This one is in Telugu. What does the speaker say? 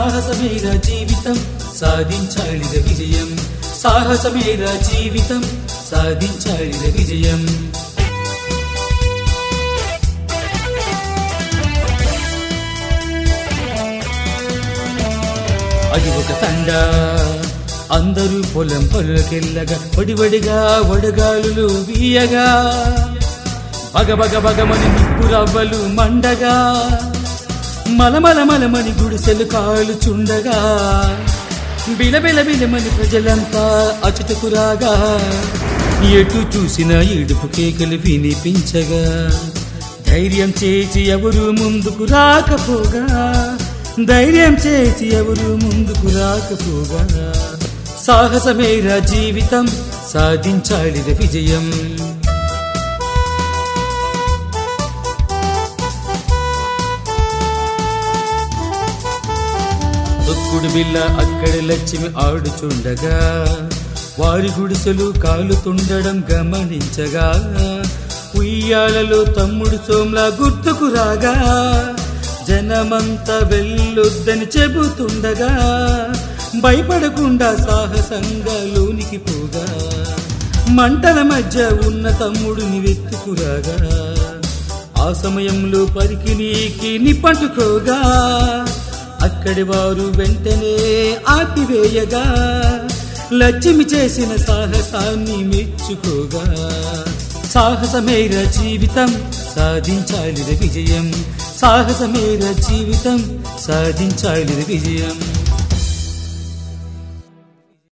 సాహసమేర జీవితం సాధించాలిద విజయం సాహసమేర జీవితం సాధించాలిద విజయం అది ఒక తండ అందరూ పొలం పొలకెళ్ళగా వడివడిగా వడగాలులు వీయగా బగ బగ బగమని నిప్పు రవ్వలు మండగా మలమల మలమని గుడిసెలు కాలు చుండగా బిలబిల బిలమని ప్రజలంతా అచుటకు రాగా ఎటు చూసిన ఏడుపు కేకలు వినిపించగా ధైర్యం చేసి ఎవరు ముందుకు రాకపోగా ధైర్యం చేసి ఎవరు ముందుకు రాకపోగా సాహసమేరా జీవితం సాధించాలిద విజయం తొక్కుడు బిల్ల అక్కడ లక్ష్మి ఆడుచుండగా వారి గుడిసెలు కాలుతుండడం గమనించగా ఉయ్యాలలో తమ్ముడు సోమ్లా గుర్తుకు రాగా జనమంతా వెళ్ళొద్దని చెబుతుండగా భయపడకుండా సాహసంగా లోనికి పోగా మంటల మధ్య ఉన్న తమ్ముడిని వెతుకురాగా ఆ సమయంలో పరికినీకి నిప్పట్టుకోగా అక్కడి వారు వెంటనే ఆపివేయగా లక్ష్మి చేసిన సాహసాన్ని మెచ్చుకోగా సాహసమేర జీవితం సాధించాలిద విజయం సాహసమేర జీవితం సాధించాలిద విజయం